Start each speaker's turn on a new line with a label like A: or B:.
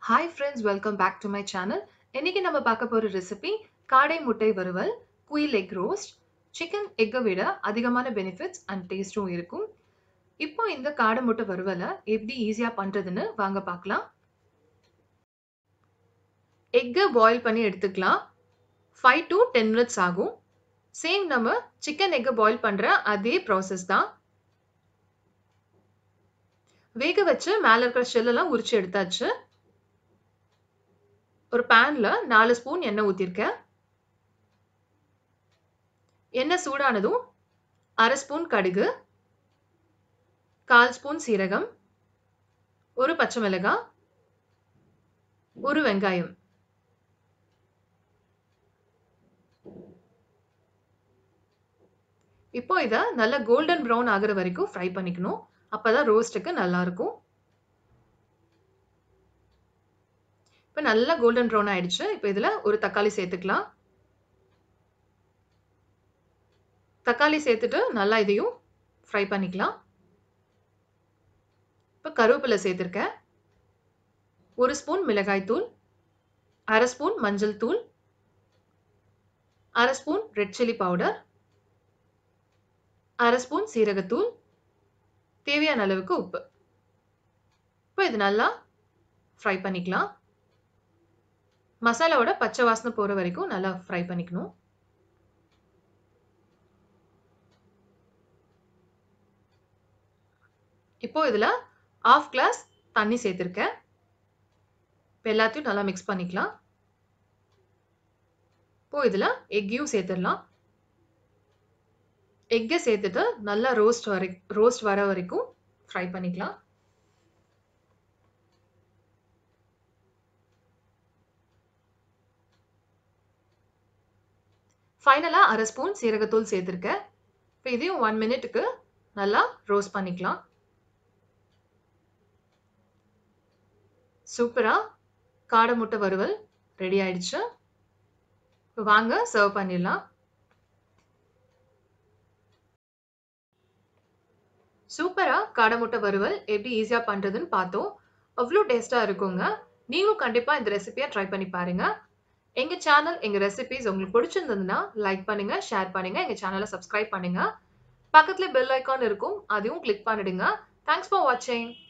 A: hi friends welcome back to my channel இன்னைக்கு நம்ம பார்க்க போற ரெசிபி காடை முட்டை வறுவல் குயில் எக் ரோஸ்ட் சிக்கன் எக்கை விட அதிகமான பெனிஃபிட்ஸ் அண்ட் டேஸ்ட்டும் இருக்கும் இப்போ இந்த காடை முட்டை வறுவலை எப்படி ஈஸியாக பண்ணுறதுன்னு வாங்க பார்க்கலாம் எக்கை பாயில் பண்ணி எடுத்துக்கலாம் ஃபைவ் டு டென் மினிட்ஸ் ஆகும் சேம் நம்ம சிக்கன் எக்கை பாயில் பண்ணுற அதே ப்ராசஸ் தான் வேக வச்சு மேலே இருக்கிற ஷெல்லெல்லாம் உரிச்சு எடுத்தாச்சு ஒரு பேன்ல நாலு ஸ்பூன் எண்ணெய் ஊற்றிருக்கேன் எண்ணெய் சூடானதும் அரை ஸ்பூன் கடுகு கால் ஸ்பூன் சீரகம் ஒரு பச்சை மிளகாய் ஒரு வெங்காயம் இப்போ இதை நல்லா கோல்டன் ப்ரௌன் ஆகுற வரைக்கும் ஃப்ரை பண்ணிக்கணும் அப்பதான் ரோஸ்ட்டுக்கு நல்லா இருக்கும் இப்போ நல்லா கோல்டன் ப்ரௌன் ஆயிடுச்சு இப்போ இதில் ஒரு தக்காளி சேர்த்துக்கலாம் தக்காளி சேர்த்துட்டு நல்லா இதையும் ஃப்ரை பண்ணிக்கலாம் இப்போ கருவேப்பிலை சேர்த்துருக்கேன் ஒரு ஸ்பூன் மிளகாய் தூள் அரை ஸ்பூன் மஞ்சள் தூள் அரை ஸ்பூன் ரெட் சில்லி பவுடர் அரை ஸ்பூன் சீரகத்தூள் தேவையான அளவுக்கு உப்பு இப்போ இது நல்லா ஃப்ரை பண்ணிக்கலாம் மசாலாவோட பச்சை வாசனை போகிற வரைக்கும் நல்லா ஃப்ரை பண்ணிக்கணும் இப்போ இதில் ஆஃப் கிளாஸ் தண்ணி சேர்த்துருக்கேன் இப்போ எல்லாத்தையும் நல்லா மிக்ஸ் பண்ணிக்கலாம் இப்போ இதில் எக்கையும் சேர்த்துடலாம் எக்கை சேர்த்துட்டு நல்லா ரோஸ்ட் வரை ரோஸ்ட் வர வரைக்கும் ஃப்ரை பண்ணிக்கலாம் ஃபைனலாக அரை ஸ்பூன் சீரகத்தூள் சேர்த்துருக்கேன் இப்போ இதையும் ஒன் மினிட்டுக்கு நல்லா ரோஸ்ட் பண்ணிக்கலாம் சூப்பராக காடை முட்டை வறுவல் ரெடி ஆயிடுச்சு இப்போ வாங்க சர்வ் பண்ணிடலாம் சூப்பராக காடை முட்டை வறுவல் எப்படி ஈஸியாக பண்ணுறதுன்னு பார்த்தோம் அவ்வளோ டேஸ்ட்டாக இருக்குங்க நீங்களும் கண்டிப்பாக இந்த ரெசிபியை ட்ரை பண்ணி பாருங்கள் எங்கள் சேனல் எங்கள் ரெசிபிஸ் உங்களுக்கு பிடிச்சிருந்ததுன்னா லைக் பண்ணுங்கள் ஷேர் பண்ணுங்கள் எங்கள் சேனலை சப்ஸ்கிரைப் பண்ணுங்கள் பக்கத்தில் பெல் ஐக்கான் இருக்கும் அதையும் கிளிக் பண்ணிடுங்க தேங்க்ஸ் ஃபார் வாட்சிங்